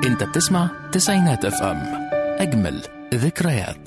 انت بتسمع تسعينات اف ام اجمل ذكريات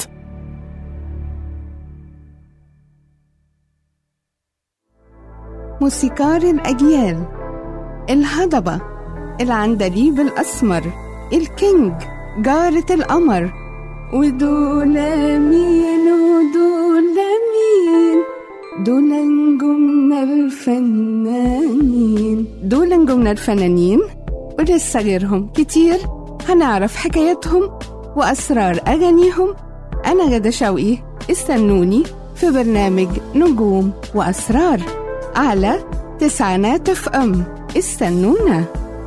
موسيقار الأجيال الهضبة العندليب الأسمر الكينج جارة القمر ودول مين ودول مين دول نجومنا الفنانين دول نجومنا الفنانين ولسه غيرهم كتير هنعرف حكاياتهم وأسرار أغانيهم أنا غدا شوقي استنوني في برنامج نجوم وأسرار على تسعينات اف ام استنونا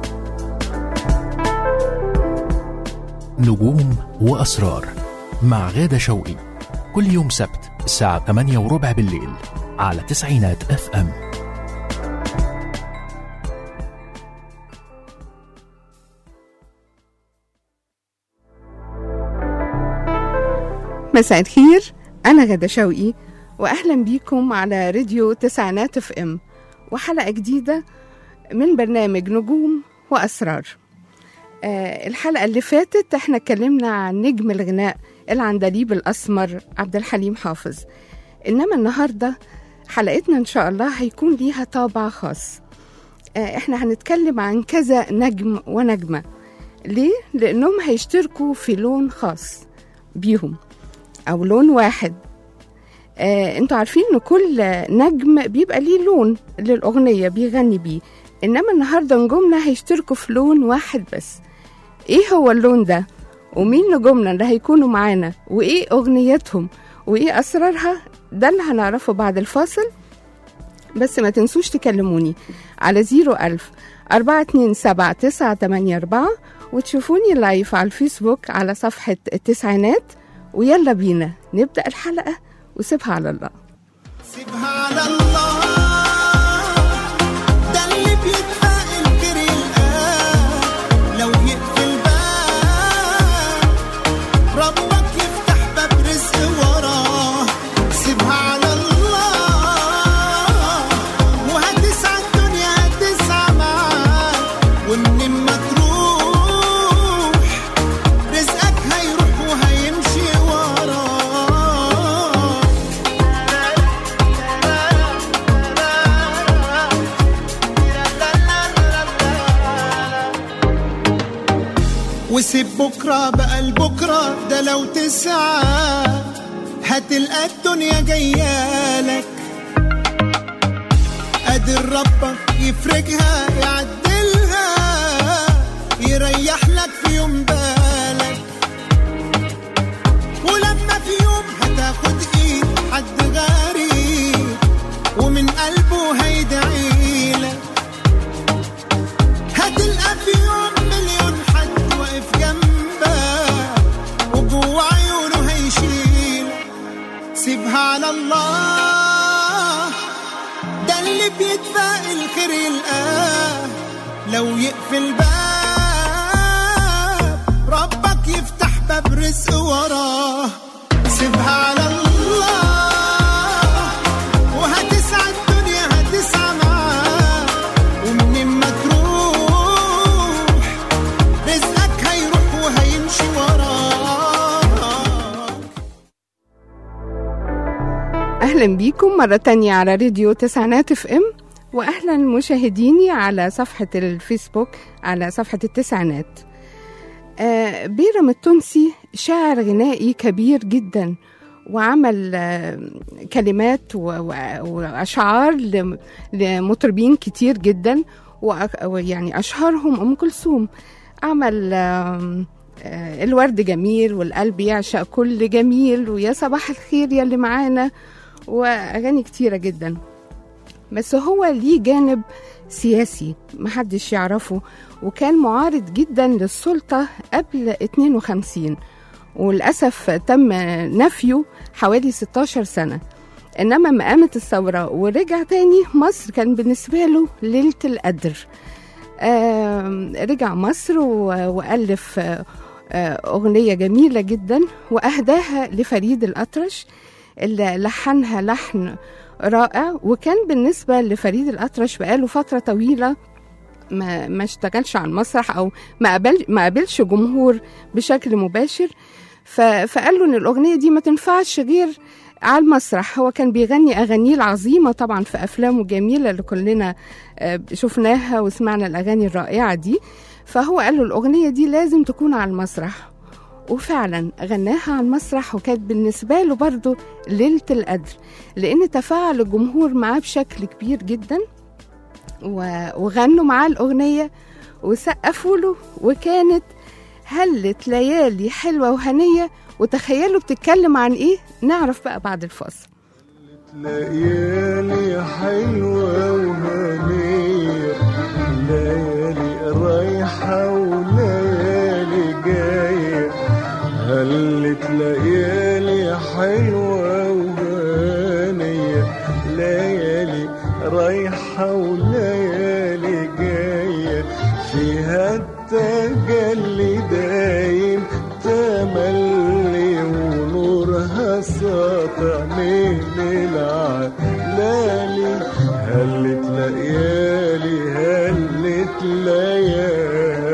نجوم وأسرار مع غادة شوقي كل يوم سبت الساعة 8 وربع بالليل على تسعينات اف ام مساء الخير أنا غدا شوقي وأهلا بيكم على راديو تسعينات اف ام وحلقة جديدة من برنامج نجوم وأسرار آه الحلقة اللي فاتت احنا اتكلمنا عن نجم الغناء العندليب الأسمر عبد الحليم حافظ إنما النهاردة حلقتنا إن شاء الله هيكون ليها طابع خاص آه احنا هنتكلم عن كذا نجم ونجمة ليه؟ لأنهم هيشتركوا في لون خاص بيهم أو لون واحد آه، انتوا عارفين ان كل نجم بيبقى ليه لون للاغنيه بيغني بيه انما النهارده نجومنا هيشتركوا في لون واحد بس ايه هو اللون ده ومين نجومنا اللي هيكونوا معانا وايه اغنيتهم وايه اسرارها ده اللي هنعرفه بعد الفاصل بس ما تنسوش تكلموني على زيرو ألف أربعة اتنين سبعة تسعة تمانية أربعة وتشوفوني لايف على الفيسبوك على صفحة التسعينات ويلا بينا نبدأ الحلقة وسيبها على الله سيبها على الله ده اللي بيتفائل خير يلقاه لو يقفل باب ربك يفتح باب رزق وراه سيبها على الله وهتسعى الدنيا هتسعى معاك ومن ما تروح رزقك هيروح وهيمشي وراه وسيب بكرة بقى لبكرة ده لو تسعى هتلقى الدنيا جايالك قادر ربك يفرجها يعدلها يريح لك في يوم بالك ولما في يوم هتاخد ايد حد غريب ومن قلبه هيدعيلك هتلقى في يوم مليون حد واقف جنبك وجوه عيونه هيشيل سيبها على الله ده اللي بيتفائل خير يلقاه لو يقفل باب ربك يفتح باب رزق وراه سيبها على الله وهتسعى الدنيا هتسعى معاه ومن ما تروح رزقك هيروح وهيمشي وراه أهلا بيكم مرة تانية على راديو تسعينات اف ام وأهلا مشاهديني على صفحة الفيسبوك على صفحة التسعينات آه بيرم التونسي شاعر غنائي كبير جدا وعمل آه كلمات و- و- وأشعار لم- لمطربين كتير جدا وأ- ويعني أشهرهم أم كلثوم عمل آم، آه، الورد جميل والقلب يعشق كل جميل ويا صباح الخير يا اللي معانا واغاني كتيره جدا بس هو ليه جانب سياسي محدش يعرفه وكان معارض جدا للسلطه قبل 52 وللاسف تم نفيه حوالي 16 سنه انما لما قامت الثوره ورجع تاني مصر كان بالنسبه له ليله القدر آم، رجع مصر و- والف آه، آه، اغنيه جميله جدا واهداها لفريد الاطرش اللي لحنها لحن رائع وكان بالنسبة لفريد الأطرش بقاله فترة طويلة ما, ما اشتغلش على المسرح او ما قابل ما قابلش جمهور بشكل مباشر ف... فقال له ان الاغنيه دي ما تنفعش غير على المسرح هو كان بيغني اغانيه العظيمه طبعا في افلامه الجميله اللي كلنا آه، شفناها وسمعنا الاغاني الرائعه دي فهو قال له الاغنيه دي لازم تكون على المسرح وفعلا غناها على المسرح وكانت بالنسبه له برضه ليله القدر لان تفاعل الجمهور معاه بشكل كبير جدا و- وغنوا معاه الاغنيه وسقفوا له وكانت هلت ليالي حلوه وهنيه وتخيلوا بتتكلم عن ايه نعرف بقى بعد الفاصل ليالي حلوة وهنية ليالي رايحة وليالي جاية هلت ليالي حلوة وهنية ليالي رايحة وليالي جاية فيها التجلي دايم تملي ونورها ساطع من العلالي هلت ليالي هلت ليالي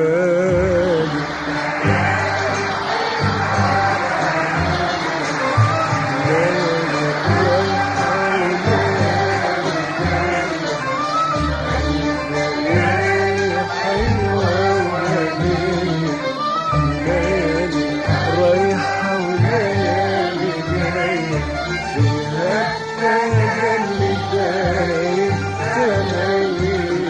رايحة وليالي جاية فيها التجلي دايم تميل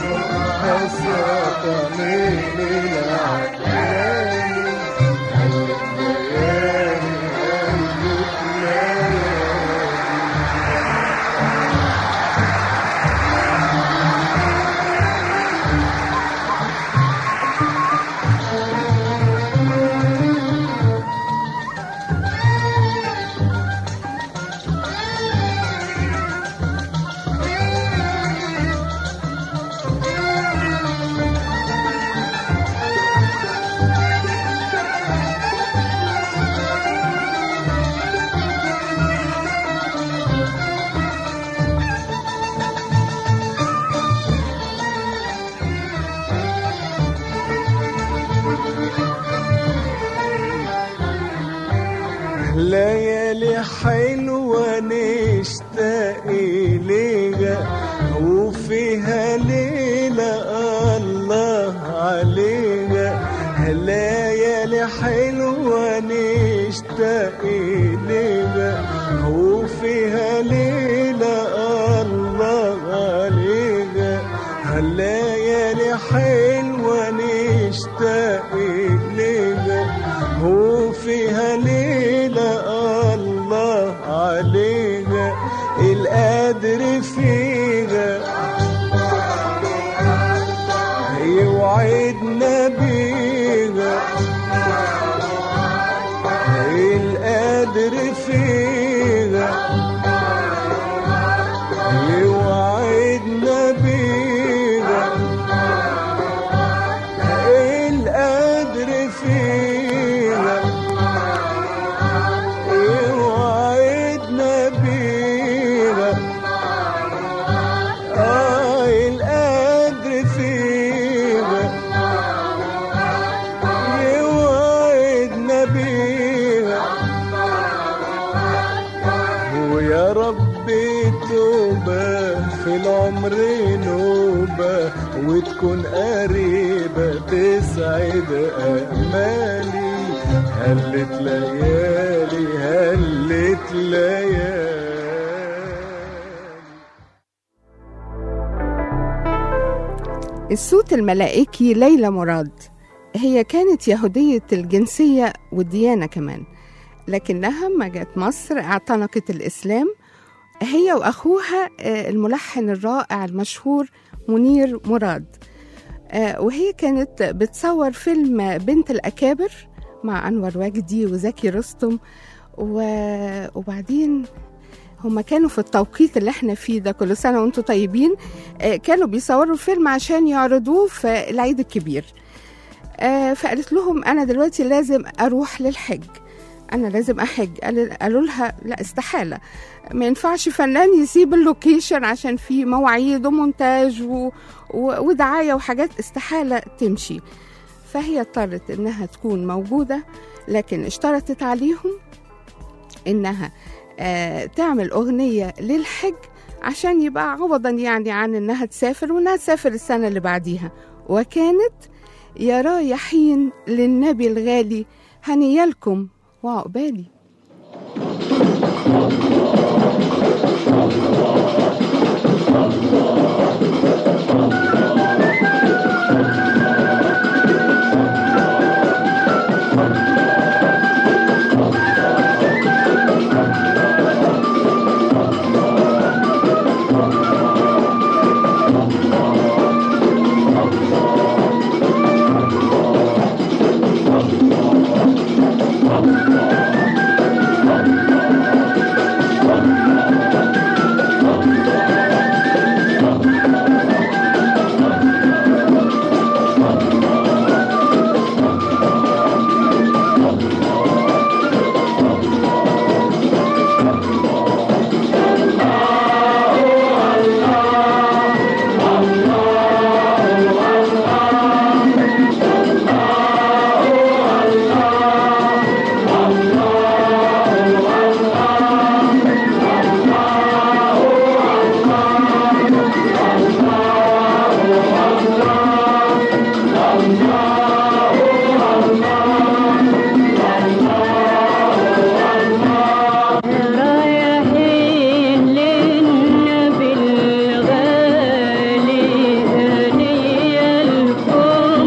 حساطة من العلالي هلت ليالي هلت ليالي ليالي حلوة نشتاق إليها وفيها ليلة الله عليها ليالي حلوة نشتاق إليها وفيها ليلة الله عليها ليالي حلوة نشتاق إليها وفيها ليلة الله عليها القادر فيها يوعدنا بيها القادر فيها يوعدنا بيها القادر فيها يوعدنا بيها آه القادر فيها يوعدنا بيها ويا ربي توبة في العمر نوبة وتكون قريبة تسعد أمالي هلت ليالي هلت ليالي الصوت الملائكي ليلى مراد هي كانت يهودية الجنسية والديانة كمان لكنها ما جت مصر اعتنقت الإسلام هي وأخوها آه، الملحن الرائع المشهور منير مراد آه، وهي كانت بتصور فيلم بنت الأكابر مع أنور وجدي وزكي رستم و- وبعدين هما كانوا في التوقيت اللي احنا فيه ده كل سنة وانتم طيبين آه، كانوا بيصوروا الفيلم عشان يعرضوه في العيد الكبير آه، فقالت لهم أنا دلوقتي لازم أروح للحج انا لازم احج قال- قالوا لها لا استحاله ما ينفعش فنان يسيب اللوكيشن عشان في مواعيد ومونتاج و... و... ودعايه وحاجات استحاله تمشي فهي اضطرت انها تكون موجوده لكن اشترطت عليهم انها آه تعمل اغنيه للحج عشان يبقى عوضا يعني عن انها تسافر وانها تسافر السنه اللي بعديها وكانت يا رايحين للنبي الغالي هنيالكم وعقبالي رايحين للنبي الغالي هنيالكم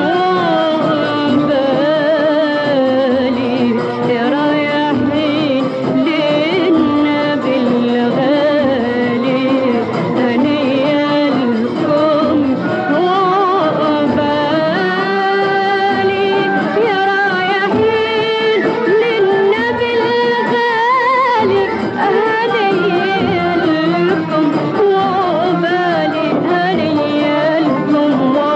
وعقبالي رايحين للنبي الغالي هنيالكم وعقبالي يا رايحين للنبي الغالي هنيالكم وعقبالي هنيالكم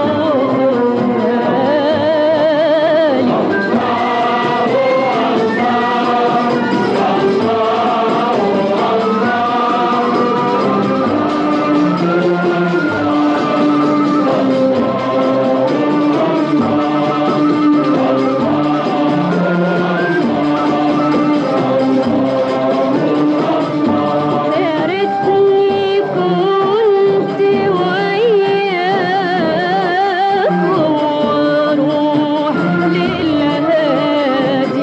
وعقبالي يا ريتني كنت وياكم واروح للهادي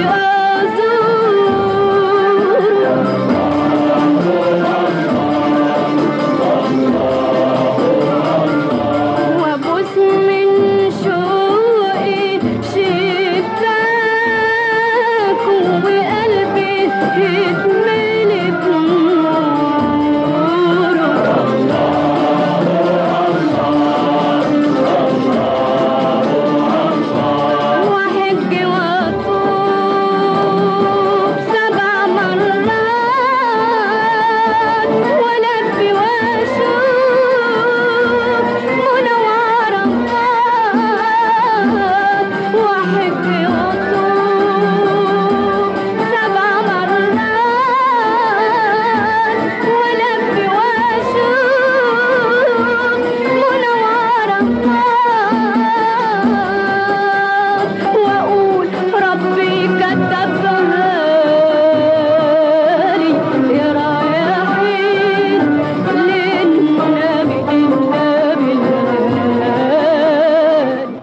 وازور وابوس من شوقي شباك وقلبي يتملي بنور واحج واطوف سبع مرات والف واشوف منورة واحج واطوف سبع مرات والف واشوف منورة واقول ربي كتبها لي يا رايحين للنبي النبي الغالي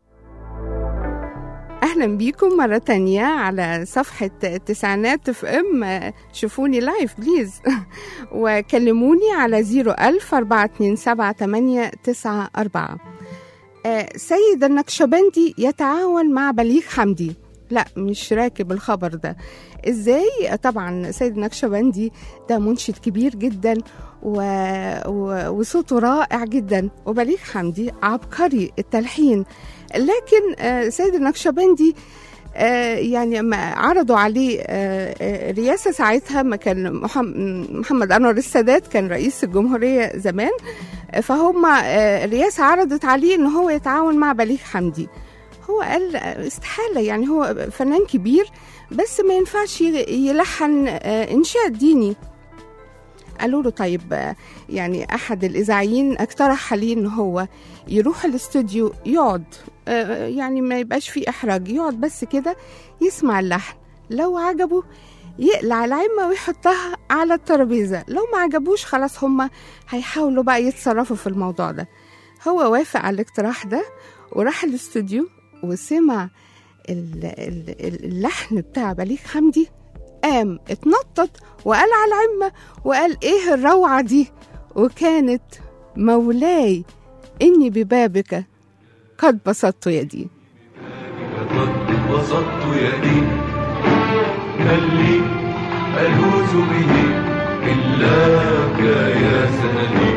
اهلا بيكم مرة تانية على صفحة تسعينات اف ام شوفوني لايف بليز وكلموني على زيرو ألف أربعة اتنين سبعة تمانية تسعة أربعة آه، سيد النقشبندي يتعاون مع بليغ حمدي لا مش راكب الخبر ده ازاي طبعا سيد النقشبندي ده منشد كبير جدا و... و... وصوته رائع جدا وبليغ حمدي عبقري التلحين لكن آه، سيد النقشبندي آه، يعني ما عرضوا عليه آه، آه، رئاسة ساعتها ما كان محم- محمد أنور السادات كان رئيس الجمهورية زمان آه، فهم آه، الرئاسة عرضت عليه إن هو يتعاون مع بليغ حمدي هو قال استحالة يعني هو فنان كبير بس ما ينفعش يلحن آه، إنشاء ديني قالوا له طيب آه، يعني أحد الإذاعيين اقترح عليه إن هو يروح الاستوديو يقعد آه، يعني ما يبقاش فيه إحراج يقعد بس كده يسمع اللحن لو عجبه يقلع العمة ويحطها على الترابيزة لو ما عجبوش خلاص هما هيحاولوا بقى يتصرفوا في الموضوع ده هو وافق على الاقتراح ده وراح الاستوديو وسمع ال- ال- ال- اللحن بتاع بليغ حمدي قام اتنطط وقال على العمة وقال ايه الروعة دي وكانت مولاي إني ببابك قد بسطت يدي قد بسطت يدي من لي ألوذ به إلاك يا سندي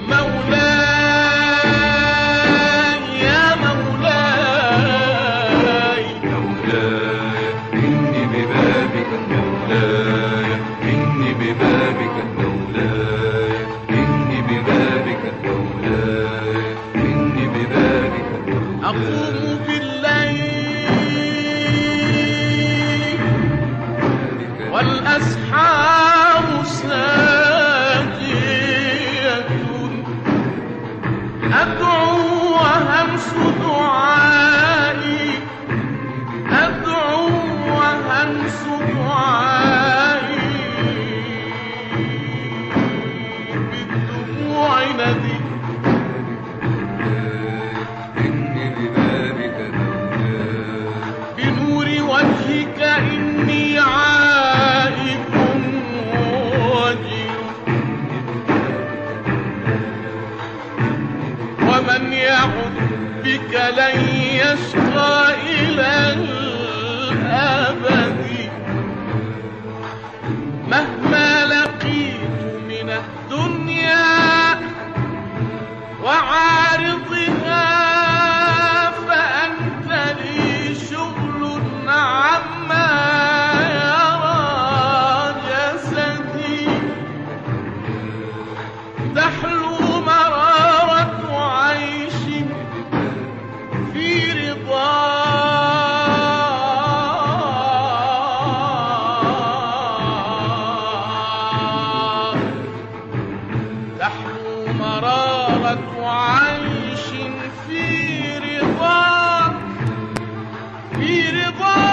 مولاي يا مولاي مولاي إني ببابك مولاي إني ببابك مولاي إني ببابك مولاي إني ببابك مولاي أقوم بالليل والأسحار ساجية أدعو وهمس دعائي أدعو وهمس دعائي بالدموع ندي إني ببابك بنور وجهك إني عائد وجل ومن يعد بك لن يشقى إلى الأبد مهما لقيت من الدنيا وعارضها فأنت لي شغل عما يرى جسدي تحلو مرارة عيش في رضا تحلو مرارة عيش في رضا في رضا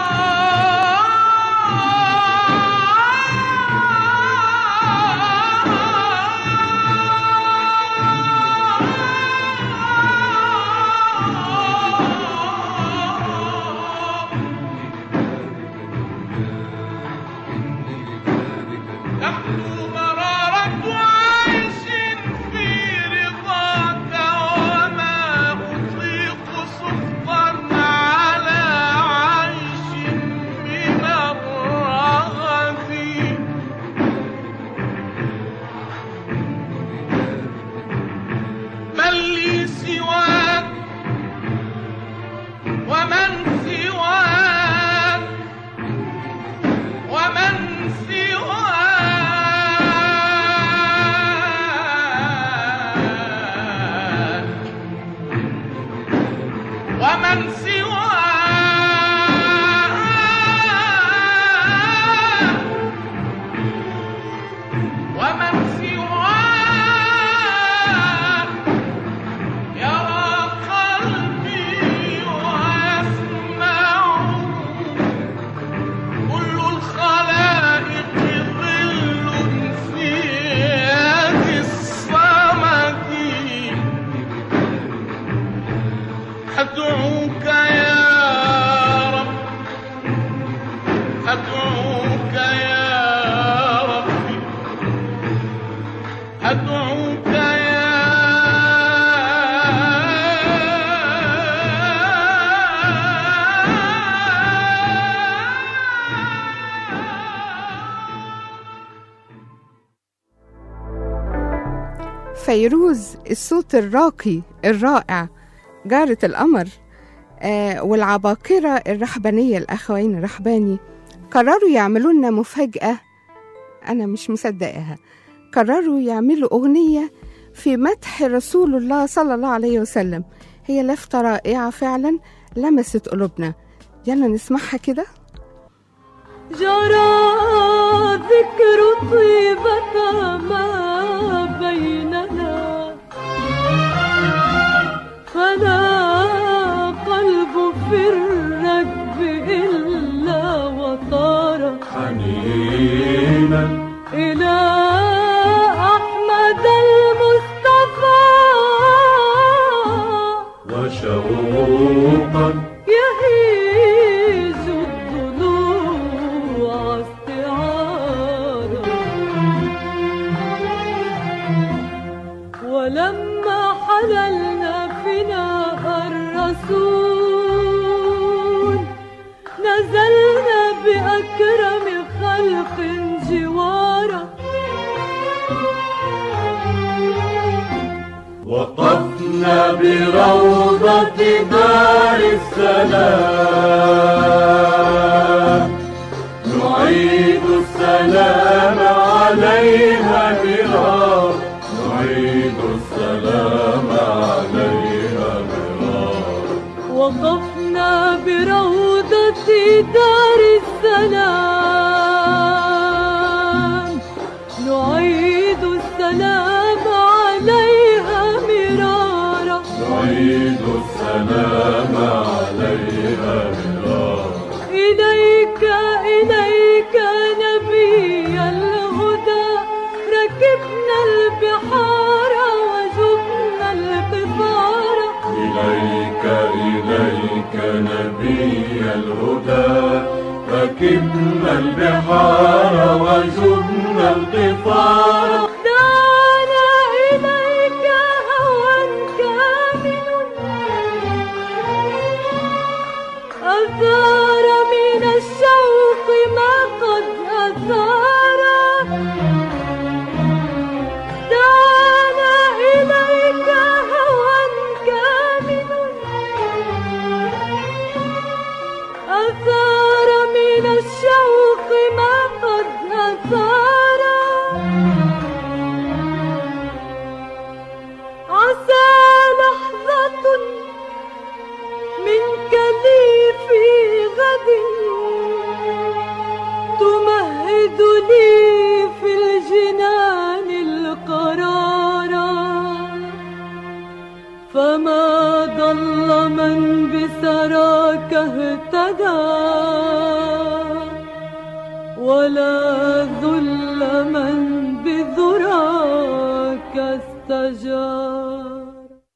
تحلو مرارة عيش في رضاك وما أطيق سخطا على عيش من الرغد من لي سواك ومن سواك ومن سواك ومن سواك ومن سواك يرى قلبي ويسمع كل الخلائق ظل في يد الصمد أدعوك يا رب أدعوك يا ربي أدعوك فيروز الصوت الراقي الرائع جارة القمر آه والعباقرة الرحبانية الأخوين الرحباني قرروا يعملوا لنا مفاجأة أنا مش مصدقاها قرروا يعملوا أغنية في مدح رسول الله صلى الله عليه وسلم هي لفتة رائعة فعلا لمست قلوبنا يلا نسمعها كده جرى ذكر طيبة ما بيننا فلا قلب في الركب إلا وطار حنينا إلى أحمد المصطفى وشوقا يهيج الضلوع استعارا ولما حللنا فناء الرسول نزلنا بأكرم خلق جوارا وقفنا بروضة دار السلام نعيد السلام عليها مرار نعيد السلام عليها مرار وقفنا بروضة دار السلام نعيد السلام عليها مرارا نعيد السلام عليها مرار إليك إليك نبي الهدى ركبنا البحار وجبنا القفار إليك إليك نبي الهدى ركبنا البحار وجبنا القفار دعنا إليك هوى كامل أثار من الشوق ما قد أثار دعنا إليك هوى كامل أثار من الشوق ما قد أثار عسى لحظة منك لي في غد تمهد لي في الجنان القرارا فما ضل من بسراك اهتدى ولا ذل من بذراك استجار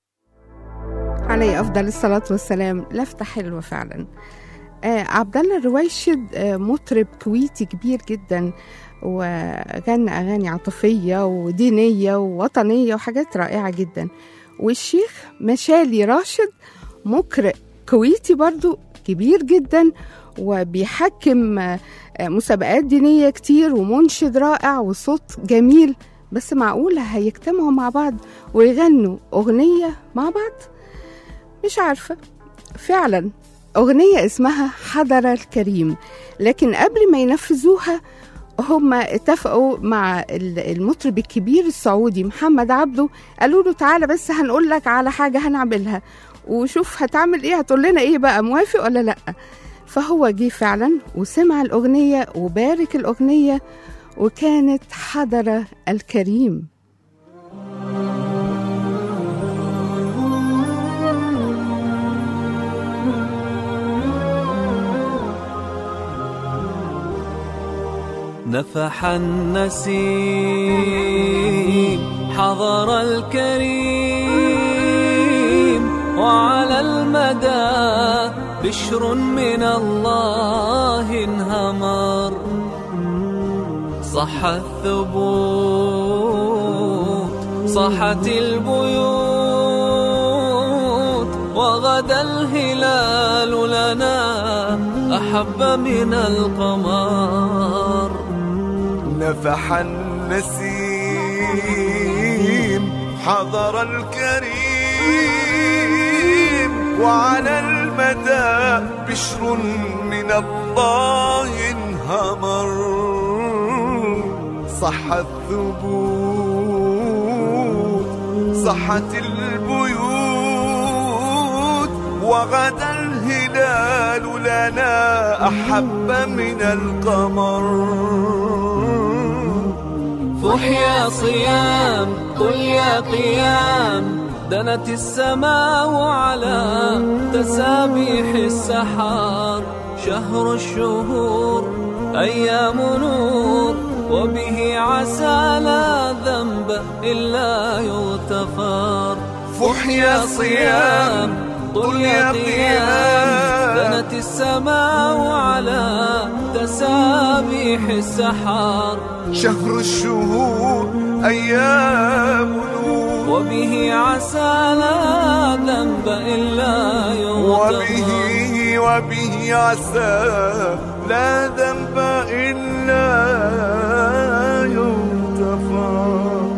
عليه افضل الصلاه والسلام لفته حلوه فعلا آه عبد الله الرويشد آه مطرب كويتي كبير جدا وغنى اغاني عاطفيه ودينيه ووطنيه وحاجات رائعه جدا والشيخ مشالي راشد مقرئ كويتي برضو كبير جدا وبيحكم آه، آه، مسابقات دينية كتير ومنشد رائع وصوت جميل بس معقول هيجتمعوا مع بعض ويغنوا أغنية مع بعض مش عارفة فعلا أغنية اسمها حضر الكريم لكن قبل ما ينفذوها هم اتفقوا مع ال- المطرب الكبير السعودي محمد عبده قالوا له تعالى بس هنقول لك على حاجة هنعملها وشوف هتعمل ايه هتقول لنا ايه بقى موافق ولا لا فهو جه فعلا وسمع الأغنية وبارك الأغنية وكانت حضر الكريم نفح النسيم حضر الكريم وعلى المدى بشر من الله انهمر صح الثبوت صحت البيوت وغدا الهلال لنا أحب من القمر نفح النسيم حضر الكريم وعلى المدى بشر من الله انهمر صح الثبوت صحت البيوت وغدا الهلال لنا أحب من القمر فحيا صيام قل يا قيام دنت السماء على تسابيح السحار شهر الشهور أيام نور وبه عسى لا ذنب إلا يغتفر فحيا صيام قل يا قيام دنت السماء على تسابيح السحار شهر الشهور أيام نور وبه عسى لا ذنب إلا يغتفر وبه وبه عسى لا ذنب إلا يغتفر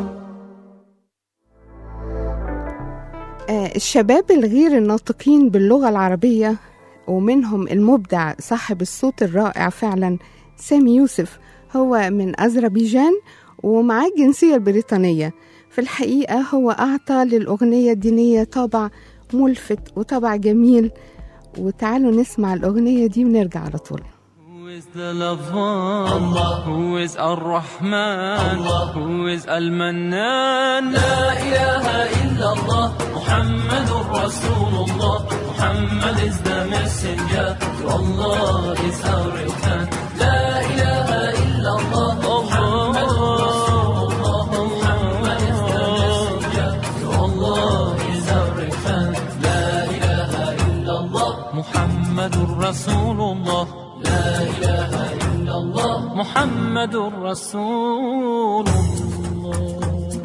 آه، الشباب الغير الناطقين باللغة العربية ومنهم المبدع صاحب الصوت الرائع فعلا سامي يوسف هو من أذربيجان ومعاه الجنسية البريطانية في الحقيقة هو أعطى للأغنية الدينية طابع ملفت وطابع جميل وتعالوا نسمع الأغنية دي ونرجع على طول Who is the loved one? Who is Ar-Rahman? Who is Al-Mannan? لا إله إلا الله محمد رسول الله Muhammad is the messenger to Allah is our return لا إله إلا الله محمد رسول الله Muhammad is the messenger to Allah is our return لا إله إلا الله محمد رسول الله لا إله إلا الله محمد رسول الله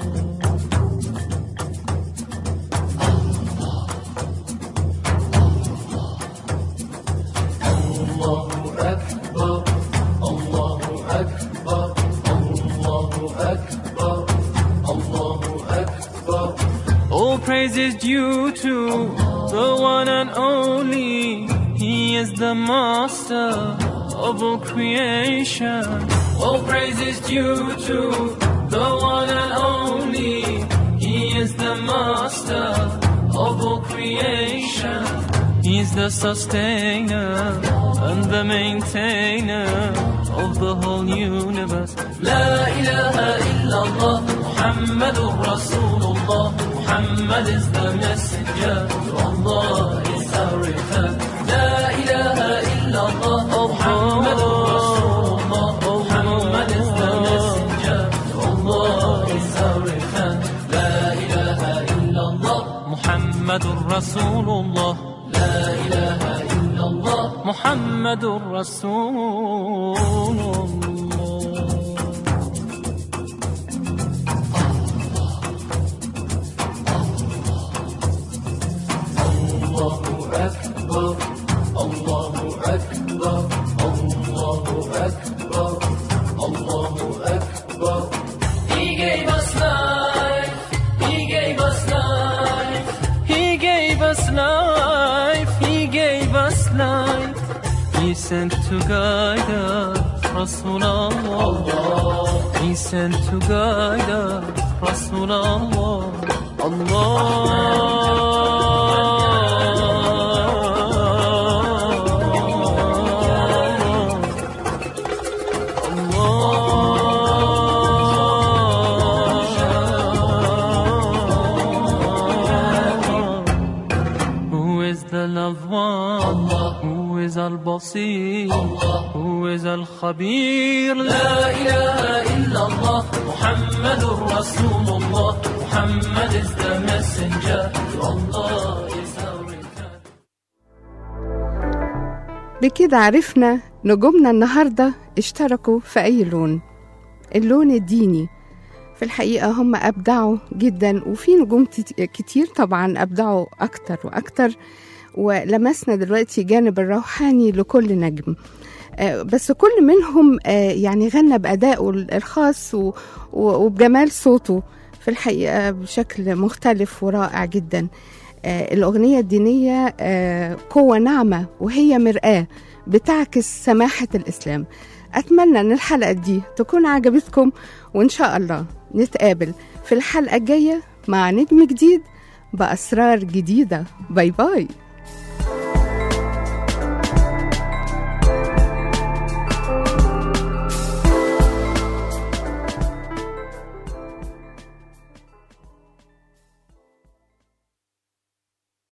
الله أكبر الله أكبر الله أكبر الله أكبر All praise is due to the one and only. He is the master of all creation. All praise is due to the one and only. He is the master of all creation. He's the sustainer and the maintainer of the whole universe. لا إله إلا الله محمد رسول الله Muhammad is the messenger to Allah is our return. لا إله إلا الله محمد رسول الله Muhammad is the messenger to Allah is our return. لا إله إلا الله محمد رسول الله لا إله إلا الله محمد رسول الله الله أكبر الله أكبر الله أكبر الله أكبر He gave us life He gave us life He gave us life He gave us life He sent to guide us رسول الله He sent to guide us رسول الله الله Who is the loved one? Who is Al-Basir? Who is Al-Khabir? لا إله إلا الله محمد رسول الله Muhammad is the messenger to Allah is our return. بكده عرفنا نجومنا النهاردة اشتركوا في أي لون اللون الديني في الحقيقة هم أبدعوا جدا وفي نجوم تت- كتير طبعا أبدعوا أكتر وأكتر ولمسنا دلوقتي جانب الروحاني لكل نجم آه، بس كل منهم آه، يعني غنى بأدائه الخاص و- و- وبجمال صوته في الحقيقة بشكل مختلف ورائع جدا آه، الأغنية الدينية آه، قوة ناعمة وهي مرآة بتعكس سماحة الإسلام أتمنى أن الحلقة دي تكون عجبتكم وإن شاء الله نتقابل في الحلقة الجاية مع نجم جديد بأسرار جديدة باي باي